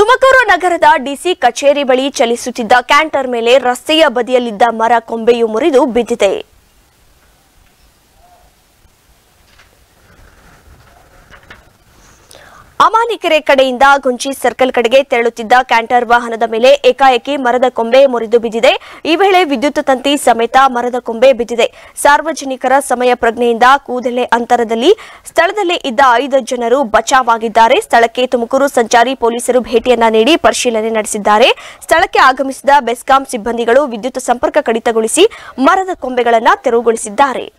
ತುಮಕೂರು ನಗರದ ಡಿಸಿ ಕಚೇರಿ ಬಳಿ ಚಲಿಸುತ್ತಿದ್ದ ಕ್ಯಾಂಟರ್ ಮೇಲೆ ರಸ್ತೆಯ ಬದಿಯಲ್ಲಿದ್ದ ಮರ ಕೊಂಬೆಯು ಮುರಿದು ಬಿದ್ದಿದೆ ಅಮಾನಿಕೆರೆ ಕಡೆಯಿಂದ ಗುಂಜಿ ಸರ್ಕಲ್ ಕಡೆಗೆ ತೆರಳುತ್ತಿದ್ದ ಕ್ಯಾಂಟರ್ ವಾಹನದ ಮೇಲೆ ಏಕಾಏಕಿ ಮರದ ಕೊಂಬೆ ಮುರಿದು ಬಿದ್ದಿದೆ ಈ ವೇಳೆ ವಿದ್ಯುತ್ ತಂತಿ ಸಮೇತ ಮರದ ಕೊಂಬೆ ಬಿದ್ದಿದೆ ಸಾರ್ವಜನಿಕರ ಸಮಯ ಪ್ರಜ್ಞೆಯಿಂದ ಕೂದಲೆ ಅಂತರದಲ್ಲಿ ಸ್ಥಳದಲ್ಲೇ ಇದ್ದ ಐದು ಜನರು ಬಚಾವಾಗಿದ್ದಾರೆ ಸ್ಥಳಕ್ಕೆ ತುಮಕೂರು ಸಂಚಾರಿ ಪೊಲೀಸರು ಭೇಟಿಯನ್ನ ನೀಡಿ ಪರಿಶೀಲನೆ ನಡೆಸಿದ್ದಾರೆ ಸ್ಥಳಕ್ಕೆ ಆಗಮಿಸಿದ ಬೆಸ್ಕಾಂ ಸಿಬ್ಬಂದಿಗಳು ವಿದ್ಯುತ್ ಸಂಪರ್ಕ ಕಡಿತಗೊಳಿಸಿ ಮರದ ಕೊಂಬೆಗಳನ್ನು ತೆರವುಗೊಳಿಸಿದ್ದಾರೆ